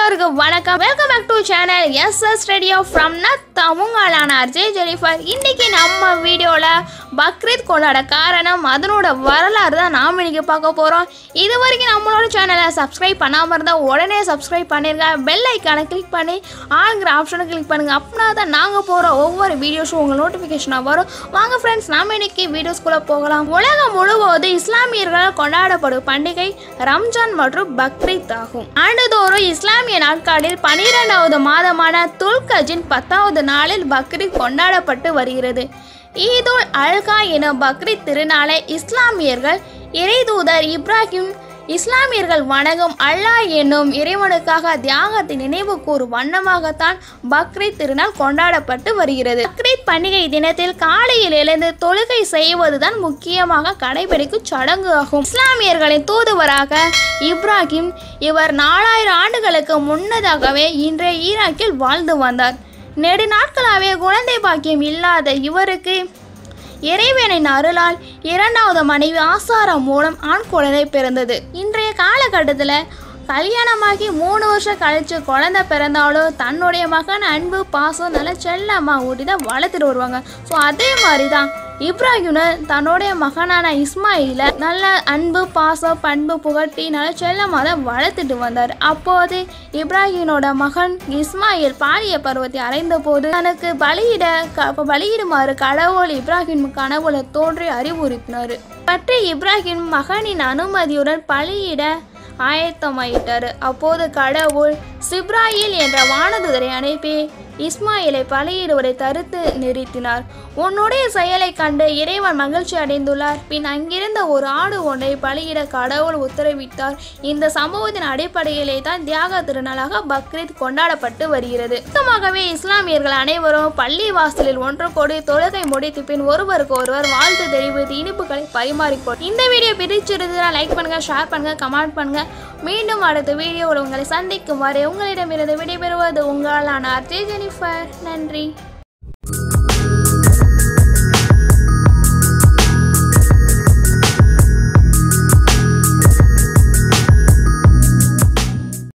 எல்லோருக்கும் வணக்கம் welcome back to channel S S radio from நத்தா உங்களான அர்ஜய் ஜெனிஃபர் இன்னைக்கு நம்ம வீடியோவில் பக்ரீத் கொண்டாட காரணம் அதனோட வரலாறு தான் நாம் இன்னைக்கு பார்க்க போகிறோம் இது வரைக்கும் நம்மளோட சேனலை சப்ஸ்கிரைப் பண்ணாமல் இருந்தால் உடனே சப்ஸ்கிரைப் பண்ணிருங்க பெல் ஐக்கானை கிளிக் பண்ணி ஆளுங்கிற ஆப்ஷனை கிளிக் பண்ணுங்க அப்படின்னா தான் நாங்கள் போகிற ஒவ்வொரு வீடியோஸும் உங்கள் நோட்டிஃபிகேஷனாக வரும் வாங்க ஃப்ரெண்ட்ஸ் நாம இன்னைக்கு வீடியோஸ்குள்ளே போகலாம் உலகம் முழுவதும் இஸ்லாமியர்களால் கொண்டாடப்படும் பண்டிகை ரம்ஜான் மற்றும் பக்ரீத் ஆகும் ஆண்டுதோறும் இஸ்லாமிய நாட்களில் பனிரெண்டாவது மாதமான துல்கஜின் பத்தாவது நாளில் பக்ரீத் கொண்டாடப்பட்டு வருகிறது ஈதுல் அல்கா எனும் பக்ரீத் திருநாளை இஸ்லாமியர்கள் இறைதூதர் இப்ராஹிம் இஸ்லாமியர்கள் வணங்கும் அல்லாஹ் என்னும் இறைவனுக்காக தியாகத்தை நினைவு கூறும் வண்ணமாகத்தான் பக்ரீத் திருநாள் கொண்டாடப்பட்டு வருகிறது பக்ரீத் பண்டிகை தினத்தில் காலையில் எழுந்து தொழுகை செய்வதுதான் முக்கியமாக கடைபிடிக்கும் சடங்கு ஆகும் இஸ்லாமியர்களின் தூதுவராக இப்ராஹிம் இவர் நாலாயிரம் ஆண்டுகளுக்கு முன்னதாகவே இன்றைய ஈராக்கில் வாழ்ந்து வந்தார் நெடு நாட்களாகவே குழந்தை பாக்கியம் இல்லாத இவருக்கு இறைவனின் அருளால் இரண்டாவது மனைவி ஆசாரம் மூலம் ஆண் குழந்தை பிறந்தது இன்றைய காலகட்டத்தில் கல்யாணமாகி மூணு வருஷம் கழிச்சு குழந்தை பிறந்தாலும் தன்னுடைய மகன் அன்பு பாசம் நல்ல செல்லமாக ஊட்டி தான் வளர்த்துட்டு வருவாங்க ஸோ அதே மாதிரி தான் இப்ராஹிம்னு தன்னுடைய மகனான இஸ்மாயில நல்ல அன்பு பாசம் பண்பு புகட்டி நல்ல செல்லமாக தான் வளர்த்துட்டு வந்தார் அப்போது இப்ராஹிமோட மகன் இஸ்மாயில் பாலிய பருவத்தை அடைந்த போது தனக்கு பலியிட க- பலியிடுமாறு கடவுள் இப்ராஹிம் கனவுல தோன்றி அறிவுறுத்தினார் பற்றி இப்ராஹிம் மகனின் அனுமதியுடன் பலியிட ஆயத்தமாயிட்டார் அப்போது கடவுள் சிப்ராயில் என்ற வானதுதரை அனுப்பி இஸ்மாயிலை பலியிடுவதை தடுத்து நிறுத்தினார் உன்னுடைய செயலை கண்டு இறைவன் மகிழ்ச்சி அடைந்துள்ளார் பின் அங்கிருந்த ஒரு ஆடு ஒன்றை பலியிட கடவுள் உத்தரவிட்டார் இந்த சம்பவத்தின் அடிப்படையிலே தான் தியாக திருநாளாக பக்ரீத் கொண்டாடப்பட்டு வருகிறது மொத்தமாகவே இஸ்லாமியர்கள் அனைவரும் பள்ளி வாசலில் ஒன்று கூடி தொழுகை முடித்து பின் ஒருவருக்கு ஒருவர் வாழ்த்து தெரிவித்து இனிப்புகளை பரிமாறிக்கொள் இந்த வீடியோ பிடிச்சிருந்தா லைக் பண்ணுங்க ஷேர் பண்ணுங்க கமெண்ட் பண்ணுங்க மீண்டும் அடுத்த வீடியோவில் உங்களை சந்திக்கும் வரை உங்களிடமிருந்து விடைபெறுவது உங்களான அர்ஜய் ஜெனிஃபர் நன்றி